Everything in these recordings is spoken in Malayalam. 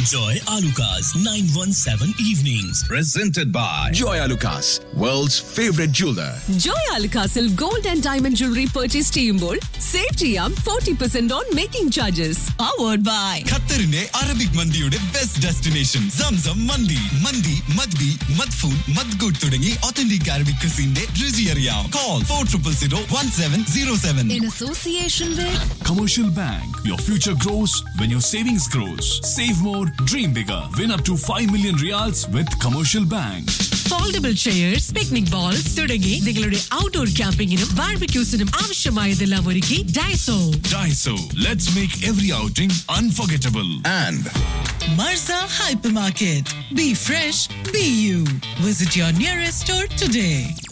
Enjoy Alucard's 917 evenings. Presented by Joy Alucas, world's favorite jeweler. Joy അൽകാസിൽ gold and diamond jewellery purchase ചെയ്യുമ്പോൾ സേവ് ചെയ്യാം forty percent on making charges powered by ഖത്തറിന്റെ അറബിക് മന്തിയുടെ ബെസ്റ്റ് ഡെസ്റ്റിനേഷൻ സംസം മന്തി മന്തി മദ്ബി മദ്ഫൂൻ മദ്ഗുഡ് തുടങ്ങി ഒത്തന്റിക് അറബിക് ക്രിസിന്റെ രുചി അറിയാം call four triple zero one seven zero seven in association Commercial Bank. Your future grows when your savings grows. Save more, dream bigger. Win up to 5 million reals with Commercial Bank. Foldable chairs picnic bowls തുടങ്ങി നിങ്ങളുടെ ഔട്ട്ഡോർ ക്യാമ്പിങ്ങിനും ബാർബിക്യൂസിനും ആവശ്യമായതെല്ലാം ഒരുക്കി Daiso Daiso. Let's make every outing unforgettable. And Marza hyper market be fresh be you visit your nearest store today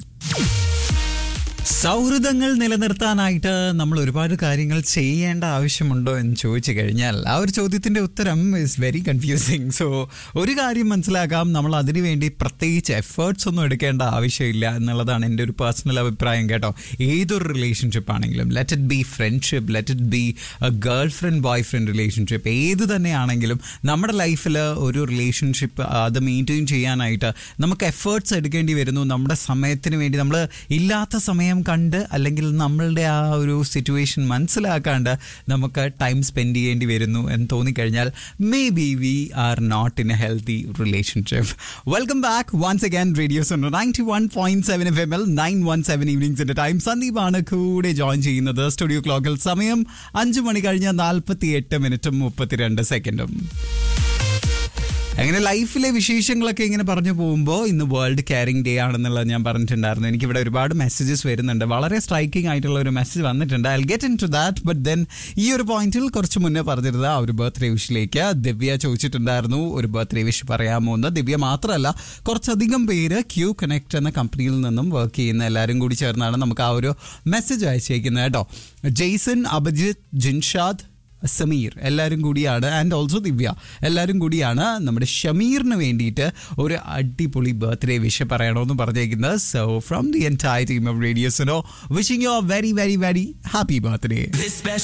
സൗഹൃദങ്ങൾ നിലനിർത്താനായിട്ട് നമ്മൾ ഒരുപാട് കാര്യങ്ങൾ ചെയ്യേണ്ട ആവശ്യമുണ്ടോ എന്ന് ചോദിച്ചു കഴിഞ്ഞാൽ ആ ഒരു ചോദ്യത്തിന്റെ ഉത്തരം ഇസ് വെരി കൺഫ്യൂസിങ് സോ ഒരു കാര്യം മനസ്സിലാക്കാം നമ്മൾ അതിനു വേണ്ടി പ്രത്യേകിച്ച് എഫേർട്സ് ഒന്നും എടുക്കേണ്ട ആവശ്യമില്ല എന്നുള്ളതാണ് എൻ്റെ ഒരു പേഴ്സണൽ അഭിപ്രായം കേട്ടോ ഏതൊരു റിലേഷൻഷിപ്പ് ആണെങ്കിലും let it be friendship let it be a girl friend boy friend relationship ഏത് തന്നെയാണെങ്കിലും നമ്മുടെ ലൈഫിൽ ഒരു റിലേഷൻഷിപ്പ് അത് മെയിൻറ്റെയിൻ ചെയ്യാനായിട്ട് നമുക്ക് എഫേർട്സ് എടുക്കേണ്ടി വരുന്നു നമ്മുടെ സമയത്തിന് വേണ്ടി നമ്മൾ ഇല്ലാത്ത സമയം കണ്ട് അല്ലെങ്കിൽ നമ്മളുടെ ആ ഒരു സിറ്റുവേഷൻ മനസ്സിലാക്കാണ്ട് നമുക്ക് ടൈം സ്പെൻഡ് ചെയ്യേണ്ടി വരുന്നു എന്ന് തോന്നിക്കഴിഞ്ഞാൽ may be we are not in a healthy relationship welcome back once again radio's ninety one point seven F M L nine one seven ഈവനിങ്സിന്റെ ടൈം സന്ദീപാണ് കൂടെ ജോയിൻ ചെയ്യുന്നത് സ്റ്റുഡിയോ ക്ലോക്കിൽ സമയം അഞ്ച് മണി കഴിഞ്ഞ നാൽപ്പത്തി എട്ട് മിനിറ്റും മുപ്പത്തിരണ്ട് സെക്കൻഡും അങ്ങനെ ലൈഫിലെ വിശേഷങ്ങളൊക്കെ ഇങ്ങനെ പറഞ്ഞു പോകുമ്പോൾ ഇന്ന് വേൾഡ് കെയറിംഗ് ഡേ ആണെന്നുള്ളത് ഞാൻ പറഞ്ഞിട്ടുണ്ടായിരുന്നു എനിക്കിവിടെ ഒരുപാട് മെസ്സേജസ് വരുന്നുണ്ട് വളരെ സ്ട്രൈക്കിംഗ് ആയിട്ടുള്ള ഒരു മെസ്സേജ് വന്നിട്ടുണ്ട് I get into that but then ഈ ഒരു പോയിന്റിൽ കുറച്ച് മുന്നേ പറഞ്ഞിരുന്നത് ആ ഒരു ബർത്ത്ഡേ വിഷിലേക്ക് ദിവ്യ ചോദിച്ചിട്ടുണ്ടായിരുന്നു ഒരു ബർത്ത്ഡേ വിഷ് പറയാമോ എന്ന് ദിവ്യ മാത്രമല്ല കുറച്ചധികം പേര് ക്യൂ കണക്ട് എന്ന കമ്പനിയിൽ നിന്നും വർക്ക് ചെയ്യുന്ന എല്ലാവരും കൂടി ചേർന്നാണ് നമുക്ക് ആ ഒരു മെസ്സേജ് അയച്ചേക്കുന്നത് കേട്ടോ ജെയ്സൺ അഭിജിത്ത് ജിൻഷാദ് സമീർ എല്ലാവരും കൂടിയാണ് ആൻഡ് ഓൾസോ ദിവ്യ എല്ലാവരും കൂടിയാണ് നമ്മുടെ ഷമീറിന് വേണ്ടിയിട്ട് ഒരു അടിപൊളി ബർത്ത്ഡേ വിഷ് പറയണമെന്ന് പറഞ്ഞേക്കുന്നത് so from the entire team of റേഡിയോസിനോ wishing you very very very happy birthday